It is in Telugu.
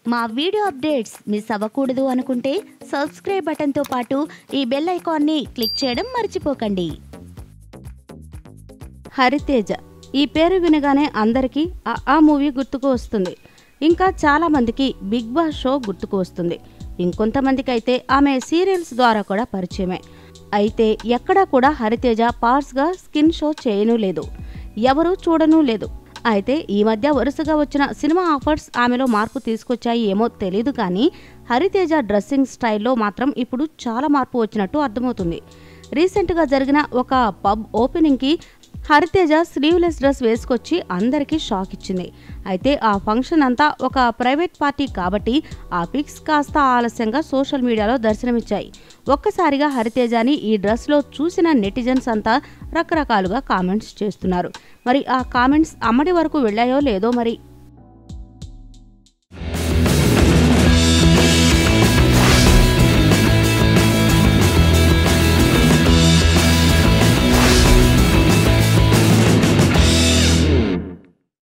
మా వీడియో అప్డేట్స్ మిస్ అవ్వకూడదు అనుకుంటే సబ్స్క్రైబ్ బటన్తో పాటు ఈ బెల్ ఐకాన్ని క్లిక్ చేయడం మర్చిపోకండి హరితేజ ఈ పేరు వినగానే అందరికీ ఆ- ఆ మూవీ గుర్తుకు వస్తుంది ఇంకా చాలా మందికి బిగ్ బాస్ షో గుర్తుకు వస్తుంది ఇంకొంతమందికి అయితే ఆమె సీరియల్స్ ద్వారా కూడా పరిచయమే అయితే ఎక్కడా కూడా హరితేజ పార్ట్స్గా స్కిన్ షో చేయను లేదు ఎవరూ చూడను లేదు అయితే ఈ మధ్య వరుసగా వచ్చిన సినిమా ఆఫర్స్ ఆమెలో మార్పు తీసుకొచ్చాయి ఏమో తెలియదు కానీ హరితేజ డ్రెస్సింగ్ స్టైల్లో మాత్రం ఇప్పుడు చాలా మార్పు వచ్చినట్టు అర్థమవుతుంది రీసెంట్గా జరిగిన ఒక పబ్ ఓపెనింగ్కి హరితేజ స్లీవ్లెస్ డ్రెస్ వేసుకొచ్చి అందరికీ షాక్ ఇచ్చింది అయితే ఆ ఫంక్షన్ అంతా ఒక ప్రైవేట్ పార్టీ కాబట్టి ఆ పిక్స్ కాస్త ఆలస్యంగా సోషల్ మీడియాలో దర్శనమిచ్చాయి ఒక్కసారిగా హరితేజని ఈ డ్రెస్లో చూసిన నెటిజన్స్ అంతా రకరకాలుగా కామెంట్స్ చేస్తున్నారు మరి ఆ కామెంట్స్ అమ్మడి వరకు వెళ్ళాయో లేదో మరి